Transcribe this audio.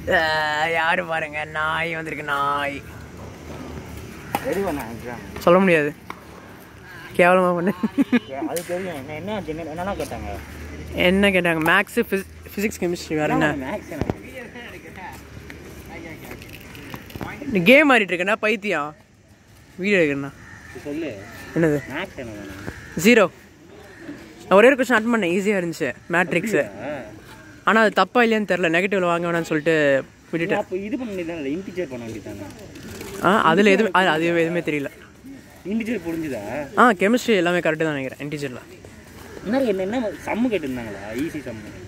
அஹ், யாரு பாருங்க நாய் வந்திருக்கு நாய் ரெடி பண்ண எக்ஸாம் சொல்ல முடியாது கேவலமா பண்ணு அது தெரியும் என்ன என்ன என்ன- என்னெல்லாம் கேட்டாங்க என்ன கேட்டாங்க மேக்ஸு ஃபிசிக்ஸ் கெமிஸ்ட்ரி வேற என்ன மேக்ஸ் எனக்கு நீ கேம் ஆடிட்டு இருக்கேன்னா பைத்தியம் வீடியோ எடுக்கிறேண்ணா சொல்லு என்னது மேக்ஸ் என்ன வேணும் ஜீரோ நான் ஒரே ஒரு கொஸ்டின் அட்டன் பண்ணேன் ஈஸியாக இருந்துச்சு மேட்ரிக்ஸு ஆனால் அது தப்பா இல்லையான்னு தெரில நெகட்டிவ்ல வாங்க வேணாம்னு சொல்லிட்டு விட்டுட்டேன் அப்போ இது பண்ண வேண்டியதானே இன்டிஜர் பண்ண வேண்டியதானே ஆ அதில் எதுவும் அது அது எதுவுமே தெரியல இன்டிஜர் புரிஞ்சுதா ஆ கெமிஸ்ட்ரி எல்லாமே கரெக்டு தான் நினைக்கிறேன் இன்டீஜரில் என்ன என்ன என்ன சம்மு கேட்டிருந்தாங்களா ஈஸி சம்மு